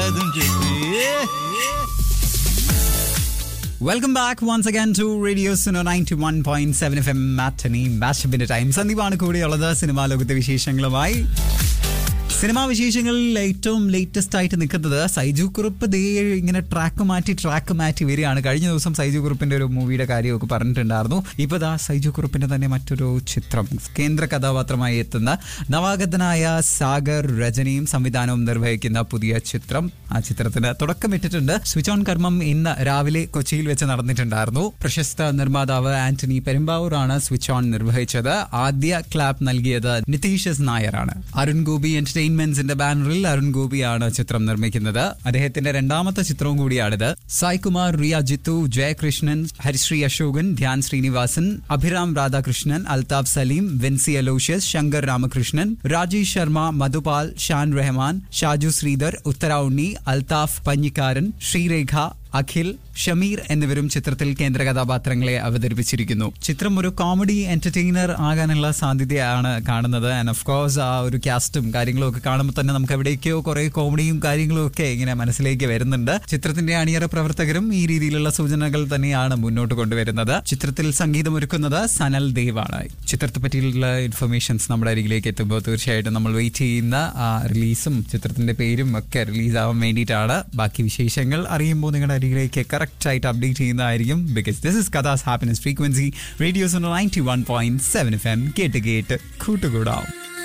പലതും ചൊല്ലി welcome back once again to radio സിനോ ninety one point seven F M matinee മാച്ചപ്പിന്റെ time സന്ദീപാണ് കൂടെയുള്ളത് സിനിമാ ലോകത്തെ വിശേഷങ്ങളുമായി സിനിമാ വിശേഷങ്ങളിൽ ഏറ്റവും ലേറ്റസ്റ്റ് ആയിട്ട് നിൽക്കുന്നത് സൈജു കുറുപ്പ് ദേ ഇങ്ങനെ ട്രാക്ക് മാറ്റി ട്രാക്ക് മാറ്റി വരികയാണ് കഴിഞ്ഞ ദിവസം സൈജു കുറുപ്പിന്റെ ഒരു മൂവിയുടെ കാര്യമൊക്കെ പറഞ്ഞിട്ടുണ്ടായിരുന്നു ഇപ്പൊ ദാ സൈജു കുറുപ്പിന്റെ തന്നെ മറ്റൊരു ചിത്രം കേന്ദ്ര കഥാപാത്രമായി എത്തുന്ന നവാഗതനായ സാഗർ രജനിയും സംവിധാനവും നിർവഹിക്കുന്ന പുതിയ ചിത്രം ആ ചിത്രത്തിന് തുടക്കമിട്ടിട്ടുണ്ട് സ്വിച്ച് ഓൺ കർമ്മം ഇന്ന് രാവിലെ കൊച്ചിയിൽ വെച്ച് നടന്നിട്ടുണ്ടായിരുന്നു പ്രശസ്ത നിർമ്മാതാവ് ആന്റണി പെരുമ്പാവൂറാണ് സ്വിച്ച് ഓൺ നിർവഹിച്ചത് ആദ്യ ക്ലാപ്പ് നൽകിയത് നിതീഷ് എസ് നായരാണ് അരുൺ ഗോപി എന്റർടൈൻമെന്റ്സിന്റെ ബാനറിൽ അരുൺ ഗോപിയാണ് ചിത്രം നിർമ്മിക്കുന്നത് അദ്ദേഹത്തിന്റെ രണ്ടാമത്തെ ചിത്രവും കൂടിയാണിത് സായ്കുമാർ റിയ ജിത്തു ജയകൃഷ്ണൻ ഹരിശ്രീ അശോകൻ ധ്യാൻ ശ്രീനിവാസൻ അഭിരാം രാധാകൃഷ്ണൻ അൽതാഫ് സലീം വിൻസി അലോഷ്യസ് ശങ്കർ രാമകൃഷ്ണൻ രാജേഷ് ശർമ്മ മധുപാൽ ഷാൻ റഹ്മാൻ ഷാജു ശ്രീധർ ഉത്തര ഉണ്ണി അൽതാഫ് പഞ്ഞിക്കാരൻ ശ്രീരേഖ അഖിൽ ഷമീർ എന്നിവരും ചിത്രത്തിൽ കേന്ദ്ര കഥാപാത്രങ്ങളെ അവതരിപ്പിച്ചിരിക്കുന്നു ചിത്രം ഒരു കോമഡി എന്റർടൈനർ ആകാനുള്ള സാധ്യതയാണ് കാണുന്നത് ആൻഡ് ഓഫ് കോഴ്സ് ആ ഒരു കാസ്റ്റും കാര്യങ്ങളും ഒക്കെ കാണുമ്പോൾ തന്നെ നമുക്ക് എവിടേക്കോ കുറെ കോമഡിയും കാര്യങ്ങളും ഒക്കെ ഇങ്ങനെ മനസ്സിലേക്ക് വരുന്നുണ്ട് ചിത്രത്തിന്റെ അണിയറ പ്രവർത്തകരും ഈ രീതിയിലുള്ള സൂചനകൾ തന്നെയാണ് മുന്നോട്ട് കൊണ്ടുവരുന്നത് ചിത്രത്തിൽ സംഗീതം ഒരുക്കുന്നത് സനൽ ദേവ് ആണ് ചിത്രത്തെ പറ്റിയുള്ള ഇൻഫർമേഷൻസ് നമ്മുടെ അരികിലേക്ക് എത്തുമ്പോൾ തീർച്ചയായിട്ടും നമ്മൾ വെയിറ്റ് ചെയ്യുന്ന ആ റിലീസും ചിത്രത്തിന്റെ പേരും ഒക്കെ റിലീസ് ആവാൻ വേണ്ടിയിട്ടാണ് ബാക്കി വിശേഷങ്ങൾ അറിയുമ്പോൾ നിങ്ങളുടെ അരികിലേക്ക് കറക്റ്റ് ആയിട്ട് അപ്ഡേറ്റ് ചെയ്യുന്നതായിരിക്കും ബിക്കോസ് ദിസ് ഇസ് കഥാസ് happiness frequency radio's ninety one point seven F M കേട്ട് കേട്ട് കൂട്ടുകൂടാം